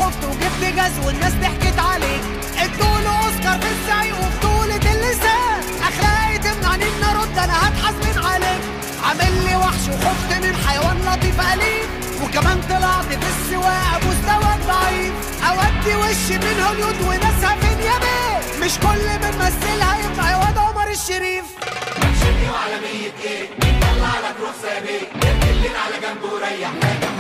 خفت وجبت جاز والناس ضحكت عليك ادوله اوسكار في الزعيق وبطولة اللسان اخلاقي تمنعني ان ارد انا هتحاسبن عليك عامل لي وحش وخفت من حيوان لطيف اليف وكمان طلعت في السواقه مستواك ضعيف اودي وشي من هوليود وناسها فين يا بيه مش كل من مثلها يبقى واد عمر الشريف شدي وعلى مية ايه مين طلع لك رخصة يا بيه اركن على جنب وريح